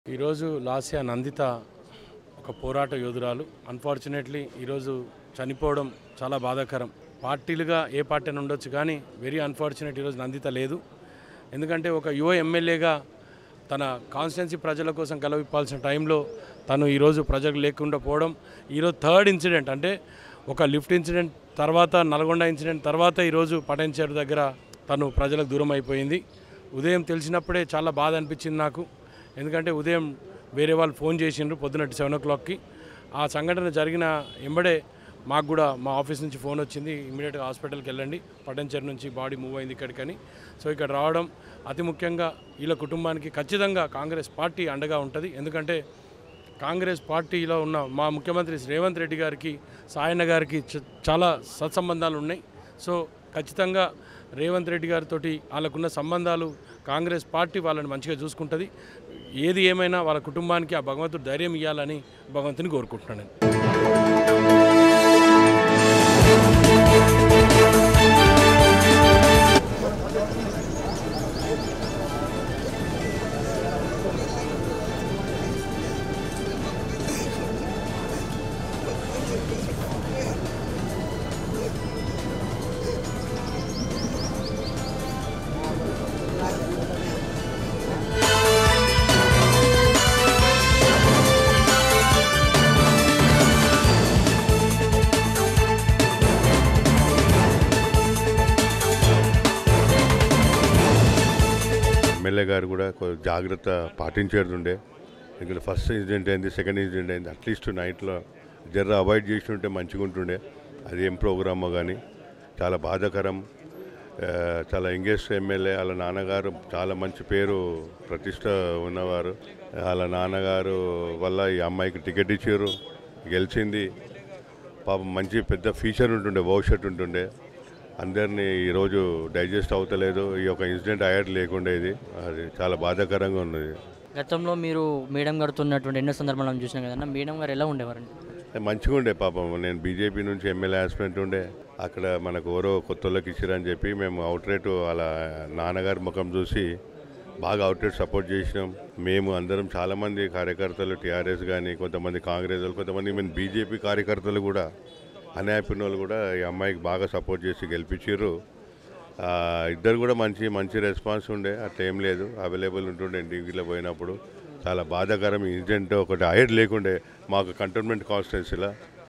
ఈరోజు లాస్యా నందిత ఒక పోరాట యోధురాలు అన్ఫార్చునేట్లీ ఈరోజు చనిపోవడం చాలా బాధాకరం పార్టీలుగా ఏ పార్టీ అని ఉండొచ్చు కానీ వెరీ అన్ఫార్చునేట్ ఈరోజు నందిత లేదు ఎందుకంటే ఒక యువ ఎమ్మెల్యేగా తన కాన్స్టిట్యున్సీ ప్రజల కోసం గెలవిప్పాల్సిన టైంలో తను ఈరోజు ప్రజలకు లేకుండా పోవడం ఈరోజు థర్డ్ ఇన్సిడెంట్ అంటే ఒక లిఫ్ట్ ఇన్సిడెంట్ తర్వాత నల్గొండ ఇన్సిడెంట్ తర్వాత ఈరోజు పటంచేరు దగ్గర తను ప్రజలకు దూరం అయిపోయింది ఉదయం తెలిసినప్పుడే చాలా బాధ అనిపించింది నాకు ఎందుకంటే ఉదయం వేరే వాళ్ళు ఫోన్ చేసిండ్రు పొద్దున్నట్టు సెవెన్ ఓ క్లాక్కి ఆ సంఘటన జరిగిన ఎంబడే మాకు కూడా మా ఆఫీస్ నుంచి ఫోన్ వచ్చింది ఇమీడియట్గా హాస్పిటల్కి వెళ్ళండి పటంచెరు నుంచి బాడీ మూవ్ అయింది ఇక్కడికని సో ఇక్కడ రావడం అతి ముఖ్యంగా వీళ్ళ కుటుంబానికి ఖచ్చితంగా కాంగ్రెస్ పార్టీ అండగా ఉంటుంది ఎందుకంటే కాంగ్రెస్ పార్టీలో ఉన్న మా ముఖ్యమంత్రి రేవంత్ రెడ్డి గారికి సాయన్న గారికి చ- చాలా సత్సంబంధాలు ఉన్నాయి సో ఖచ్చితంగా రేవంత్ రెడ్డి గారితో వాళ్ళకున్న సంబంధాలు కాంగ్రెస్ పార్టీ వాళ్ళని మంచిగా చూసుకుంటుంది ఏది ఏమైనా వాళ్ళ కుటుంబానికి ఆ భగవంతుడు ధైర్యం ఇవ్వాలని భగవంతుని కోరుకుంటున్నాను నేను ఎమ్మెల్యే గారు కూడా కొ- జాగ్రత్త పాటించేటుండే ఇక్కడ ఫస్ట్ ఇన్సిడెంట్ అయింది సెకండ్ ఇన్సిడెంట్ అయింది అట్లీస్ట్ నైట్లో జర్ర అవాయిడ్ చేసి ఉంటే మంచిగా ఉంటుండే అది ఏం ప్రోగ్రామో కానీ చాలా బాధాకరం ఆ, చాలా యంగెస్ట్ ఎమ్మెల్యే వాళ్ళ నాన్నగారు చాలా మంచి పేరు ప్రతిష్ట ఉన్నవారు వాళ్ళ నాన్నగారు వల్ల ఈ అమ్మాయికి టికెట్ ఇచ్చారు గెలిచింది పాపం మంచి పెద్ద ఫీచర్ ఉంటుండే భవిష్యత్తు ఉంటుండే అందరినీ ఈరోజు డైజెస్ట్ అవుతలేదు ఈ యొక్క ఇన్సిడెంట్ అయ్యేది లేకుండా ఇది అది చాలా బాధాకరంగా ఉన్నది గతంలో మీరు మేడం గారితో ఉన్నటువంటి ఎన్నో సందర్భాలను చూసినాం కదన్నా మేడం గారు ఎలా ఉండేవారండి మంచిగా ఉండే పాపం నేను బీజేపీ నుంచి ఎమ్మెల్యే ఆస్పెంట్ ఉండే అక్కడ మనకు ఎవరో కొత్త వాళ్ళకి ఇచ్చారని చెప్పి మేము అవుట్ రేట్ వాళ్ళ నాన్నగారి ముఖం చూసి బాగా అవుట్ రేట్ సపోర్ట్ చేసినాం మేము అందరం చాలామంది కార్యకర్తలు టీఆర్ఎస్ కానీ కొంతమంది కాంగ్రెస్ వాళ్ళు కొంతమంది మేము బీజేపీ కార్యకర్తలు కూడా అన్యాయపడిన వాళ్ళు కూడా ఈ అమ్మాయికి బాగా సపోర్ట్ చేసి గెలిపించారు ఆ, ఇద్దరు కూడా మంచి మంచి రెస్పాన్స్ ఉండే అట్లా ఏం లేదు అవైలబుల్ ఉంటుండే టీవీలో పోయినప్పుడు చాలా బాధాకరం ఇన్సిడెంట్ ఒకటి అయ్యేది లేకుండే మాకు కంటోన్మెంట్ కాన్స్టిట్యున్సీలో